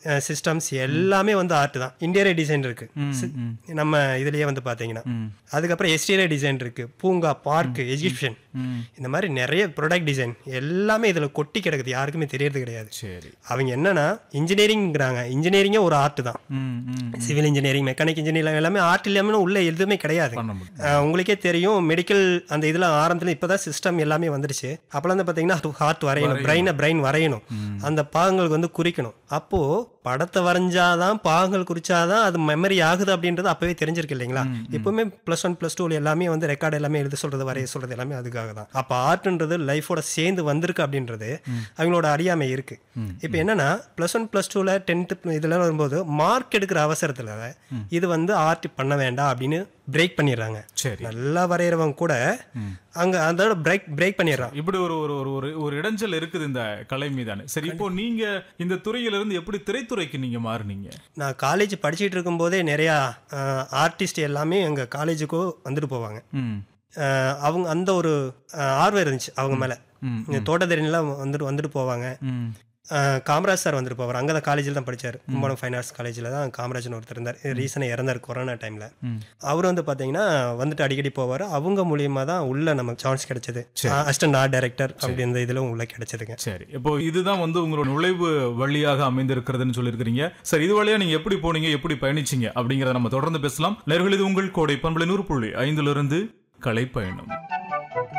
Systems எல்லாமே வந்து art தான் இன்டீரியர் டிசைன் இருக்கு சி- நம்ம இதுலயே வந்து பாத்தீங்கன்னா அதுக்கப்புறம் எக்ஸ்டீரியர் டிசைன் இருக்கு பூங்கா பார்க் எஜிபிஷன் இந்த மாதிரி நிறைய ப்ராடக்ட் டிசைன் எல்லாமே இதுல கொட்டி கிடக்குது யாருக்குமே தெரியறது கிடையாது சரி அவங்க என்னன்னா இன்ஜினியரிங்கிறாங்க இன்ஜினியரிங்கே ஒரு ஆர்ட் தான் ம் ம் சிவில் இன்ஜினியரிங் மெக்கானிக் இன்ஜினியரிங் எல்லாமே ஆர்ட் இல்லாமல் உள்ள எதுவுமே கிடையாது பண்ண முடியும் அஹ் உங்களுக்கே தெரியும் மெடிக்கல் அந்த இதில் ஆரம்பத்தில் இப்போ தான் சிஸ்டம் எல்லாமே வந்துடுச்சு அப்போலாம் வந்து பார்த்தீங்கன்னா ஹார்ட் வரையணும் பிரெயினை பிரெயின் வரையணும் அந்த பாகங்களுக்கு வந்து குறிக்கணும் அப்போது படத்தை வரைஞ்சாதான் பாகங்கள் குறிச்சாதான் அது மெமரி ஆகுது அப்படின்றது அப்போவே தெரிஞ்சிருக்கு இல்லைங்களா எப்பவுமே ப்ளஸ் ஒன் ப்ளஸ் டூவில் எல்லாமே வந்து ரெக்கார்டு எல்லாமே எழுத சொல்கிறது வரைய சொல்கிறது எல்லாமே அதுக்காக தான் அப்போ ஆர்ட்ன்றது லைஃபோட சேர்ந்து வந்திருக்கு அப்படின்றது அவங்களோட அறியாமை இருக்கு இப்போ என்னன்னா ப்ளஸ் ஒன் ப்ளஸ் டூவில் டென்த்து இதெல்லாம் வரும்போது மார்க் எடுக்கிற அவசரத்தில் இது வந்து ஆர்ட் பண்ண வேண்டாம் அப்படின்னு பிரேக் பண்ணிடுறாங்க சரி நல்லா வரைகிறவங்க கூட அங்க அதோட பிரேக் பிரேக் பண்ணிடுறான் இப்படி ஒரு ஒரு ஒரு ஒரு ஒரு இடைஞ்சல் இருக்குது இந்த கலை மீதானே சரி இப்போ நீங்க இந்த துறையிலிருந்து எப்படி திரைத்துறைக்கு நீங்க மாறுனீங்க நான் காலேஜ் படிச்சுட்டு இருக்கும்போதே நிறையா ஆர்டிஸ்ட் எல்லாமே எங்க காலேஜுக்கோ வந்துட்டு போவாங்க ம் அஹ், அவங்க அந்த ஒரு அஹ், ஆர்வம் இருந்துச்சு அவங்க மேல ம், இந்த தோட்டத்தறிலாம் வந்துட்டு வந்துட்டு போவாங்க ம் அஹ், காமராஜ் சார் வந்துட்டு போவார் அங்கே தான் காலேஜில் தான் படிச்சார் கும்பகோணம் ஃபைன் ஆர்ட்ஸ் காலேஜில் தான் காமராஜன் ஒருத்தர் இருந்தார் ரீசனாக இறந்தார் கொரோனா டைமில் ம். அவர் வந்து பார்த்தீங்கன்னா வந்துட்டு அடிக்கடி போவார் அவங்க மூலியமா தான் உள்ள நமக்கு சான்ஸ் கிடைச்சது அசிஸ்டன்ட் ஆர்ட் டைரக்டர் அப்படி இந்த இதில் உள்ள கிடைச்சதுங்க சரி இப்போ இதுதான் வந்து உங்களோட நுழைவு வழியாக அமைந்திருக்கிறதுன்னு சொல்லியிருக்கிறீங்க சரி இது வழியா நீங்க எப்படி போனீங்க எப்படி பயணிச்சீங்க அப்படிங்கறத நம்ம தொடர்ந்து பேசலாம் நேர்கள் இது உங்கள் கோடை பண்பலை நூறு புள்ளி ஐந்துல இருந்து கலை பயணம்